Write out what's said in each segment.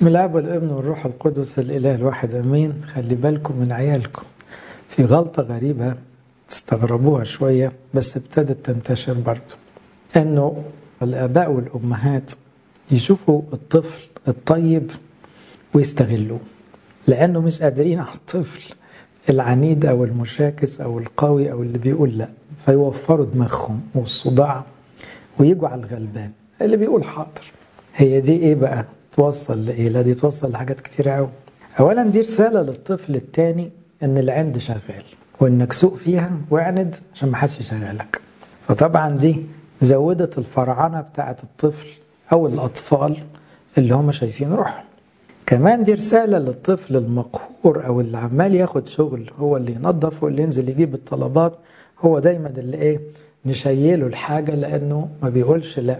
بسم الله والابن والروح القدس الاله الواحد امين خلي بالكم من عيالكم في غلطه غريبه تستغربوها شويه بس ابتدت تنتشر برضه انه الاباء والامهات يشوفوا الطفل الطيب ويستغلوه لانه مش قادرين على الطفل العنيد او المشاكس او القوي او اللي بيقول لا فيوفروا دماغهم والصداع ويجوا على الغلبان اللي بيقول حاضر هي دي ايه بقى توصل لايه لا دي توصل لحاجات كتير قوي اولا دي رساله للطفل الثاني ان العند شغال وانك سوق فيها واعند عشان ما حدش يشغلك فطبعا دي زودت الفرعنه بتاعه الطفل او الاطفال اللي هم شايفين روحهم كمان دي رساله للطفل المقهور او اللي عمال ياخد شغل هو اللي ينظف واللي ينزل يجيب الطلبات هو دايما اللي ايه نشيله الحاجه لانه ما بيقولش لا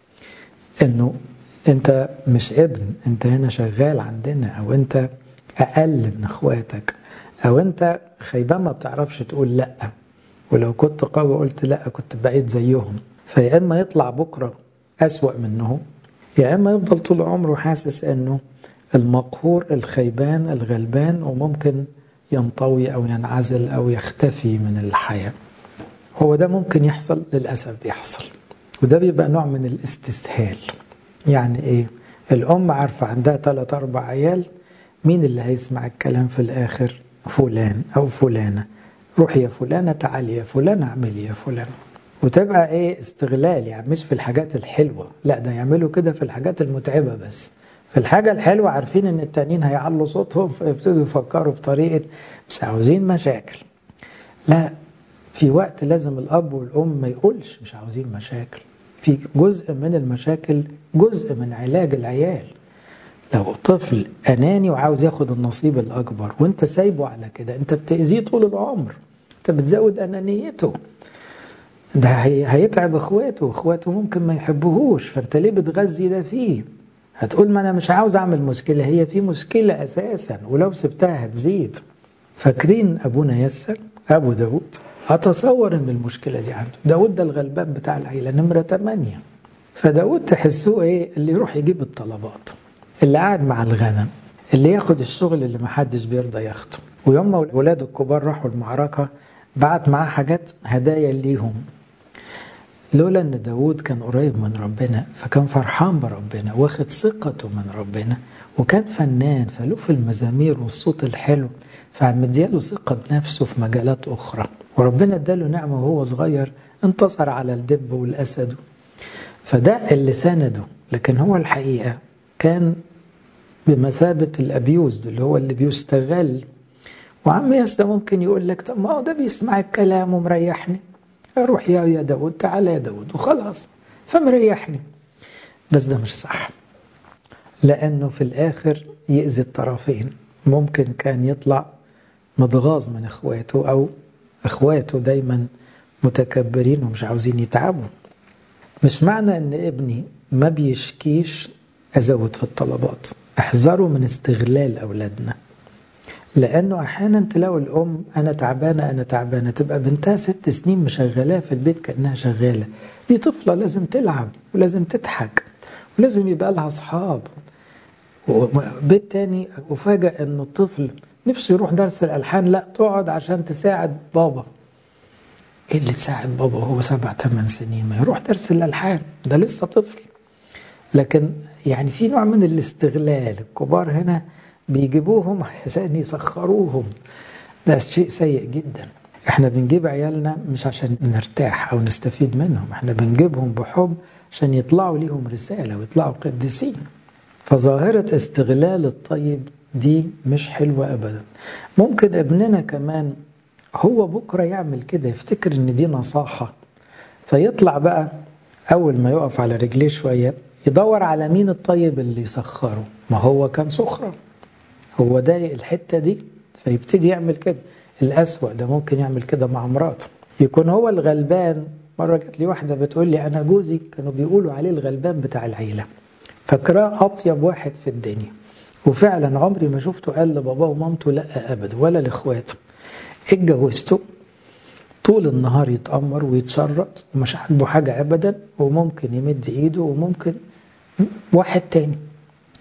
انه انت مش ابن انت هنا شغال عندنا او انت اقل من اخواتك او انت خيبان ما بتعرفش تقول لا ولو كنت قوي قلت لا كنت بقيت زيهم فيا اما يطلع بكره اسوا منهم يا اما يفضل طول عمره حاسس انه المقهور الخيبان الغلبان وممكن ينطوي او ينعزل او يختفي من الحياه هو ده ممكن يحصل للاسف بيحصل وده بيبقى نوع من الاستسهال يعني ايه الام عارفه عندها ثلاث اربع عيال مين اللي هيسمع الكلام في الاخر فلان او فلانه روحي يا فلانه تعالي يا فلانه اعملي يا فلانه وتبقى ايه استغلال يعني مش في الحاجات الحلوه لا ده يعملوا كده في الحاجات المتعبه بس في الحاجه الحلوه عارفين ان التانيين هيعلوا صوتهم فيبتدوا يفكروا بطريقه مش عاوزين مشاكل لا في وقت لازم الاب والام ما يقولش مش عاوزين مشاكل في جزء من المشاكل جزء من علاج العيال لو طفل اناني وعاوز ياخد النصيب الاكبر وانت سايبه على كده انت بتاذيه طول العمر انت بتزود انانيته ده هي هيتعب اخواته اخواته ممكن ما يحبوهوش فانت ليه بتغذي ده فيه هتقول ما انا مش عاوز اعمل مشكله هي في مشكله اساسا ولو سبتها هتزيد فاكرين ابونا يسر ابو داود اتصور ان المشكله دي عنده داود ده الغلبان بتاع العيله نمره 8 فداود تحسوه ايه اللي يروح يجيب الطلبات اللي قاعد مع الغنم اللي ياخد الشغل اللي محدش بيرضى ياخده ويوم ما الولاد الكبار راحوا المعركه بعت معاه حاجات هدايا ليهم لولا ان داود كان قريب من ربنا فكان فرحان بربنا واخد ثقته من ربنا وكان فنان فله في المزامير والصوت الحلو فمدياله ثقة بنفسه في مجالات أخرى وربنا اداله نعمة وهو صغير انتصر على الدب والأسد فده اللي سانده لكن هو الحقيقة كان بمثابة الأبيوز اللي هو اللي بيستغل وعم ياسا ممكن يقول لك طب ما هو ده بيسمع الكلام ومريحني اروح يا يا داود تعالى يا داود وخلاص فمريحني بس ده مش صح لأنه في الآخر يأذي الطرفين ممكن كان يطلع متغاظ من اخواته او اخواته دايما متكبرين ومش عاوزين يتعبوا مش معنى ان ابني ما بيشكيش ازود في الطلبات احذروا من استغلال اولادنا لانه احيانا تلاقوا الام انا تعبانه انا تعبانه تبقى بنتها ست سنين مشغلاه في البيت كانها شغاله دي طفله لازم تلعب ولازم تضحك ولازم يبقى لها اصحاب وبيت تاني وفاجأ انه الطفل نفسه يروح درس الالحان لا تقعد عشان تساعد بابا ايه اللي تساعد بابا وهو سبع ثمان سنين ما يروح درس الالحان ده لسه طفل لكن يعني في نوع من الاستغلال الكبار هنا بيجيبوهم عشان يسخروهم ده شيء سيء جدا احنا بنجيب عيالنا مش عشان نرتاح او نستفيد منهم احنا بنجيبهم بحب عشان يطلعوا ليهم رسالة ويطلعوا قديسين فظاهرة استغلال الطيب دي مش حلوة أبدا ممكن ابننا كمان هو بكرة يعمل كده يفتكر إن دي نصاحة فيطلع بقى أول ما يقف على رجليه شوية يدور على مين الطيب اللي يسخره ما هو كان سخرة هو ضايق الحتة دي فيبتدي يعمل كده الأسوأ ده ممكن يعمل كده مع مراته يكون هو الغلبان مرة جات لي واحدة بتقول لي أنا جوزي كانوا بيقولوا عليه الغلبان بتاع العيلة فاكراه اطيب واحد في الدنيا وفعلا عمري ما شفته قال لباباه ومامته لا ابدا ولا لاخواته اتجوزته طول النهار يتأمر ويتشرط ومش عاجبه حاجة أبدا وممكن يمد إيده وممكن واحد تاني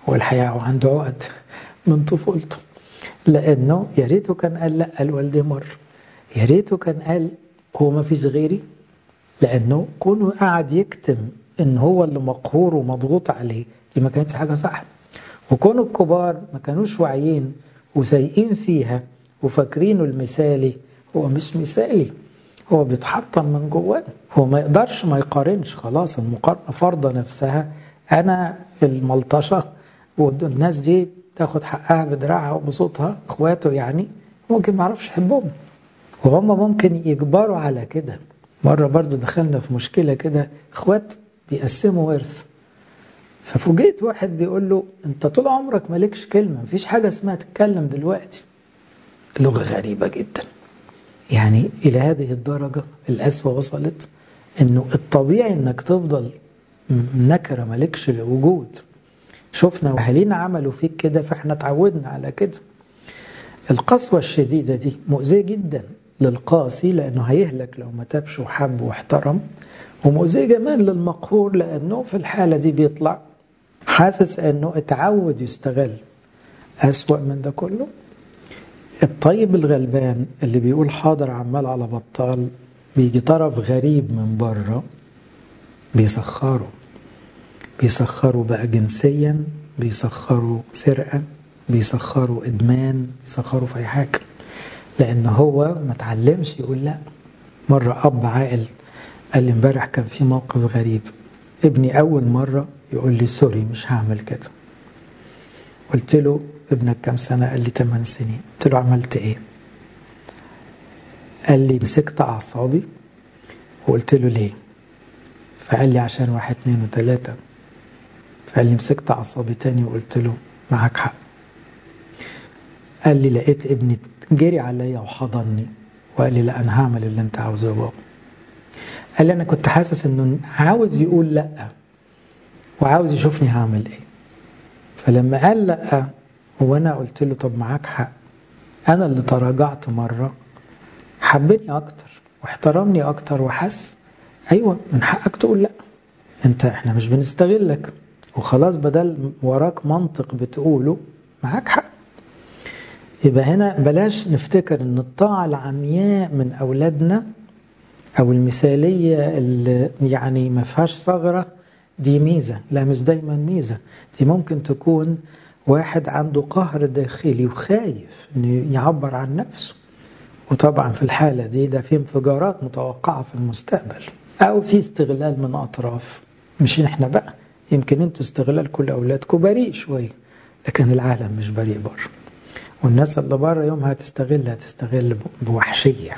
هو الحقيقة عنده عقد من طفولته لأنه يا ريته كان قال لا لوالدي مرة يا ريته كان قال هو ما فيش غيري لأنه كونه قاعد يكتم إن هو اللي مقهور ومضغوط عليه دي ما كانتش حاجة صح وكون الكبار ما كانوش واعيين وسايقين فيها وفاكرينه المثالي هو مش مثالي هو بيتحطم من جواه هو ما يقدرش ما يقارنش خلاص المقارنة فرضة نفسها أنا الملطشة والناس دي تاخد حقها بدراعها وبصوتها اخواته يعني ممكن ما يعرفش يحبهم وهم ممكن يجبروا على كده مرة برضو دخلنا في مشكلة كده اخوات بيقسموا ورث ففوجئت واحد بيقول له انت طول عمرك مالكش كلمة مفيش حاجة اسمها تتكلم دلوقتي لغة غريبة جدا يعني إلى هذه الدرجة القسوة وصلت إنه الطبيعي إنك تفضل نكرة مالكش الوجود شفنا أهالينا عملوا فيك كده فإحنا اتعودنا على كده القسوة الشديدة دي مؤذية جدا للقاسي لأنه هيهلك لو ما تابش وحب واحترم ومؤذية كمان للمقهور لأنه في الحالة دي بيطلع حاسس أنه اتعود يستغل أسوأ من ده كله الطيب الغلبان اللي بيقول حاضر عمال على بطال بيجي طرف غريب من بره بيسخره بيسخروا بقى جنسيا بيسخروا سرقة بيسخروا إدمان بيسخروا في أي حاجة لأن هو ما تعلمش يقول لا مرة أب عاقل قال لي امبارح كان في موقف غريب ابني أول مرة يقول لي سوري مش هعمل كده قلت له ابنك كام سنة قال لي 8 سنين قلت له عملت ايه قال لي مسكت أعصابي وقلت له ليه فقال لي عشان واحد اتنين وتلاتة فقال لي مسكت أعصابي تاني وقلت له معاك حق قال لي لقيت ابني جري عليا وحضني وقال لي لا أنا هعمل اللي أنت عاوزه يا بابا قال لي أنا كنت حاسس إنه عاوز يقول لأ وعاوز يشوفني هعمل إيه فلما قال لأ وأنا قلت له طب معاك حق أنا اللي تراجعت مرة حبني أكتر واحترمني أكتر وحس أيوة من حقك تقول لأ أنت إحنا مش بنستغلك وخلاص بدل وراك منطق بتقوله معاك حق يبقى هنا بلاش نفتكر ان الطاعة العمياء من أولادنا أو المثالية اللي يعني ما فيهاش ثغرة دي ميزة لا مش دايما ميزة دي ممكن تكون واحد عنده قهر داخلي وخايف انه يعبر عن نفسه وطبعا في الحالة دي ده في انفجارات متوقعة في المستقبل أو في استغلال من أطراف مش احنا بقى يمكن انتوا استغلالكم لأولادكم بريء شوية لكن العالم مش بريء بره والناس اللي بره يوم هتستغل هتستغل بوحشية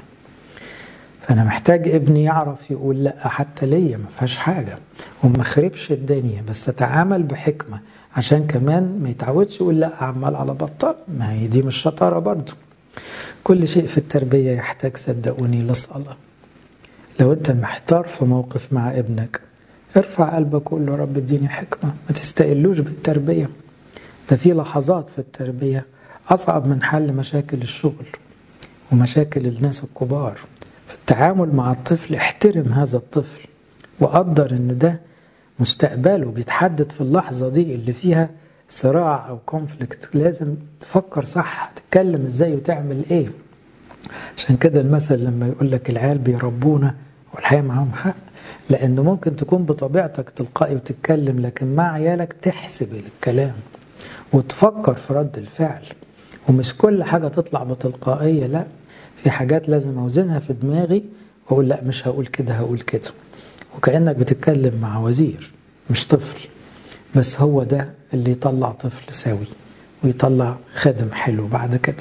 فأنا محتاج ابني يعرف يقول لا حتى ليا ما فيهاش حاجة وما خربش الدنيا بس أتعامل بحكمة عشان كمان ما يتعودش يقول لا عمال على بطال ما هي دي مش شطارة برضه كل شيء في التربية يحتاج صدقوني لصلاة لو أنت محتار في موقف مع ابنك ارفع قلبك وقول له رب اديني حكمة ما تستقلوش بالتربية ده في لحظات في التربية أصعب من حل مشاكل الشغل ومشاكل الناس الكبار في التعامل مع الطفل احترم هذا الطفل وقدر ان ده مستقبله بيتحدد في اللحظة دي اللي فيها صراع أو كونفليكت لازم تفكر صح تتكلم ازاي وتعمل ايه عشان كده المثل لما يقول لك العيال بيربونا والحقيقة معاهم حق لأنه ممكن تكون بطبيعتك تلقائي وتتكلم لكن مع عيالك تحسب الكلام وتفكر في رد الفعل ومش كل حاجة تطلع بتلقائية لا في حاجات لازم أوزنها في دماغي وأقول لا مش هقول كده هقول كده وكأنك بتتكلم مع وزير مش طفل بس هو ده اللي يطلع طفل سوي ويطلع خادم حلو بعد كده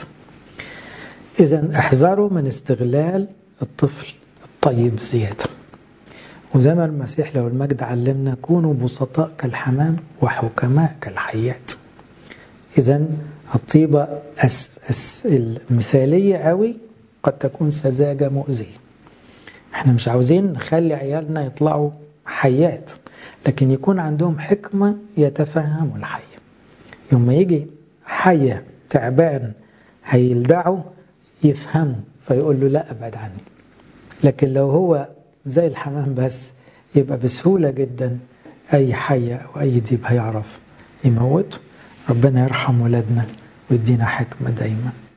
إذا احذروا من استغلال الطفل الطيب زيادة وزي ما المسيح لو المجد علمنا كونوا بسطاء كالحمام وحكماء كالحيات إذا الطيبة أس أس المثالية قوي قد تكون سذاجة مؤذية احنا مش عاوزين نخلي عيالنا يطلعوا حيات لكن يكون عندهم حكمة يتفهموا الحية يوم ما يجي حية تعبان هيلدعوا يفهموا فيقول له لا ابعد عني لكن لو هو زي الحمام بس يبقى بسهولة جدا أي حية أو أي ديب هيعرف يموته ربنا يرحم ولادنا ويدينا حكمة دايما